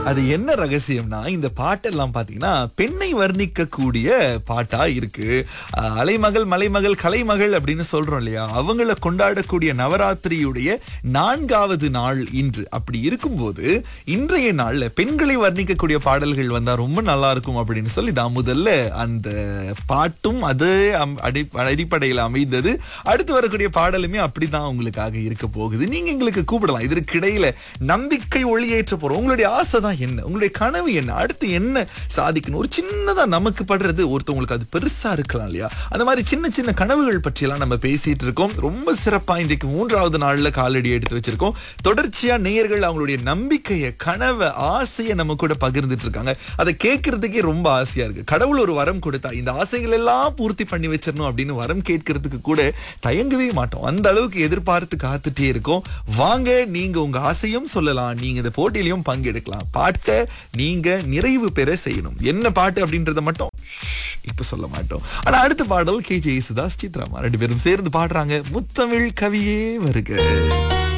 அது என்ன ரகசியம்னா இந்த பாட்டெல்லாம் பாத்தீங்கன்னா பெண்ணை வர்ணிக்கக்கூடிய பாட்டா இருக்கு அஹ், அலைமகள் மலைமகள் கலைமகள் அப்படின்னு சொல்றோம் இல்லையா அவங்கள கொண்டாடக்கூடிய நவராத்திரியுடைய நான்காவது நாள் இன்று அப்படி இருக்கும்போது இன்றைய நாள்ல பெண்களை வர்ணிக்கக்கூடிய பாடல்கள் வந்தா ரொம்ப நல்லா இருக்கும் அப்படின்னு சொல்லி தான் முதல்ல அந்த பாட்டும் அது அம்- அடி- அடிப்படையில் அமைந்தது அடுத்து வரக்கூடிய பாடலுமே அப்படிதான் உங்களுக்காக இருக்க போகுது நீங்க எங்களுக்கு கூப்பிடலாம் இதற்கு இடையில நம்பிக்கை ஒளியேற்ற போறோம் உங்களுடைய ஆசை தான் என்ன உங்களுடைய கனவு என்ன அடுத்து என்ன சாதிக்கணும் ஒரு சின்னதா நமக்கு படுறது ஒருத்தவங்களுக்கு அது பெருசா இருக்கலாம் இல்லையா அந்த மாதிரி சின்ன சின்ன கனவுகள் பற்றியெல்லாம் நம்ம பேசிட்டு இருக்கோம் ரொம்ப சிறப்பா இன்றைக்கு மூன்றாவது நாள்ல காலடி எடுத்து வச்சிருக்கோம் தொடர்ச்சியா நேயர்கள் அவங்களுடைய நம்பிக்கையை கனவை ஆசையை நம்ம கூட பகிர்ந்துட்டு இருக்காங்க அதை கேட்கறதுக்கே ரொம்ப ஆசையா இருக்கு கடவுள் ஒரு வரம் கொடுத்தா இந்த ஆசைகள் எல்லாம் பூர்த்தி பண்ணி வச்சிடணும் அப்படின்னு வரம் கேட்கறதுக்கு கூட தயங்கவே மாட்டோம் அந்த அளவுக்கு எதிர்பார்த்து காத்துட்டே இருக்கோம் வாங்க நீங்க உங்க ஆசையும் சொல்லலாம் நீங்க இந்த போட்டியிலையும் பங்கெடுக்கலாம் பாட்டை நீங்க நிறைவு பெற செய்யணும் என்ன பாட்டு அப்படின்றத மட்டும் இப்ப சொல்ல மாட்டோம் ஆனா அடுத்த பாடல் கே ஜே யேசுதாஸ் சித்ராமா ரெண்டு பேரும் சேர்ந்து பாடுறாங்க முத்தமிழ் கவியே வருக